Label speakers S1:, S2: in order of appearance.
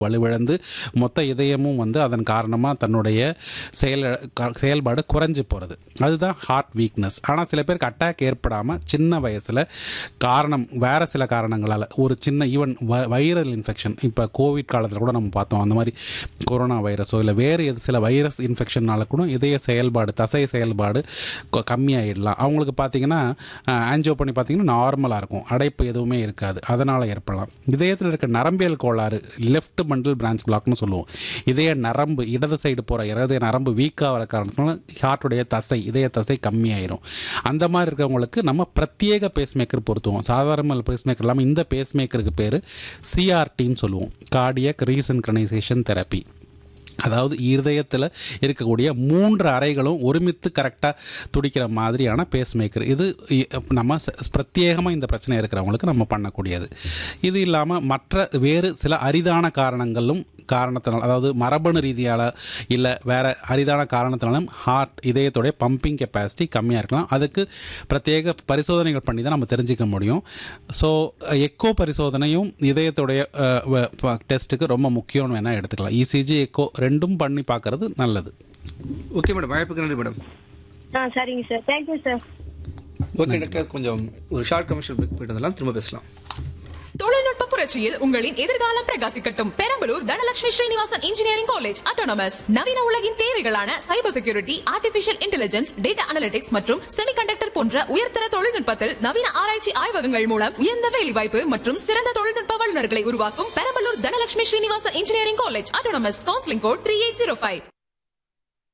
S1: வலுவிழந்து மொத்த இதயமும் வந்து அதன் காரணமாக தன்னுடைய செயல் க- செயல்பாடு குறைஞ்சு போகிறது அதுதான் ஹார்ட் வீக்னஸ் ஆனால் சில பேருக்கு அட்டாக் ஏற்படாமல் சின்ன வயசில் காரணம் வேறு சில காரணங்களால் ஒரு சின்ன ஈவன் வைரல் இன்ஃபெக்ஷன் இப்போ கோவிட் காலத்தில் கூட நம்ம பார்த்தோம் அந்த மாதிரி கொரோனா வைரஸோ இல்லை வேறு எது சில வைரஸ் இன்ஃபெக்ஷனால கூட இதய செயல்பாடு தசை செயல்பாடு கொ- கம்மியாயிடலாம் அவங்களுக்கு பார்த்தீங்கன்னா ஆன்ஜியோ பண்ணி பார்த்தீங்கன்னா நார்மலாக இருக்கும் அடைப்பு எதுவுமே இருக்காது அதனால் ஏற்படலாம் இதயத்தில் இருக்க நரம்பியல் கோளாறு லெஃப்ட் பண்டல் பிரான்ச் பிளாக்னு சொல்லுவோம் இதய நரம்பு இடது சைடு போகிற இதய நரம்பு வீக்காக வர காரணத்தினால ஹார்ட்டுடைய தசை இதய தசை கம்மியாயிரும் அந்த மாதிரி இருக்கவங்களுக்கு நம்ம பிரத்யேக பேஸ்மேக்கர் பொருத்துவோம் சாதாரண பேஸ்மேக்கர் இல்லாமல் இந்த பேஸ்மேக்கருக்கு பேர் சிஆர்டின்னு சொல்லுவோம் கார்டியக் ரீசன்க்ரனைசேஷன் தெரப்பி அதாவது இருதயத்தில் இருக்கக்கூடிய மூன்று அறைகளும் ஒருமித்து கரெக்டாக துடிக்கிற மாதிரியான பேஸ்மேக்கர் இது இ- நம்ம ச- பிரத்யேகமாக இந்த பிரச்சனை இருக்கிறவங்களுக்கு நம்ம பண்ணக்கூடியது இது இல்லாமல் மற்ற வேறு சில அரிதான காரணங்களும் காரணத்தினால் அதாவது மரபணு ரீதியால் இல்லை வேறு அரிதான காரணத்தினாலும் ஹார்ட் இதயத்துடைய பம்பிங் கெப்பாசிட்டி கம்மியாக இருக்கலாம் அதுக்கு பிரத்யேக பரிசோதனைகள் பண்ணி தான் நம்ம தெரிஞ்சிக்க முடியும் ஸோ எக்கோ பரிசோதனையும் இதயத்துடைய டெஸ்ட்டுக்கு ரொம்ப முக்கியம்னு வேணால் எடுத்துக்கலாம் இசிஜி எக்கோ ரெண்டும் பண்ணி பார்க்கறது நல்லது
S2: ஓகே மேடம் வாய்ப்புக்கு நன்றி மேடம்
S3: ஆ சரிங்க sir thank you sir
S2: okay doctor கொஞ்சம் ஒரு ஷார்ட் கமர்ஷியல் பிரேக் போயிட்டு வரலாம் திரும்ப பேசலாம்
S4: தொழில்நுட்ப புரட்சியில் உங்களின் எதிர்காலம் பிரகாசிக்கட்டும் Perambalur Dhanalakshmi Srinivasan engineering college autonomous நவீன உலகின் தேவைகளான cyber security artificial intelligence data analytics மற்றும் செமிகண்டக்டர் போன்ற உயர்தர தொழில்நுட்பத்தில் நவீன ஆராய்ச்சி ஆய்வகங்கள் மூலம் உயர்ந்த வேலைவாய்ப்பு மற்றும் சிறந்த தொழில்நுட்ப வல்லுநர்களை உருவாக்கும் Perambalur Dhanalakshmi Srinivasan engineering college autonomous counselling code three eight zero five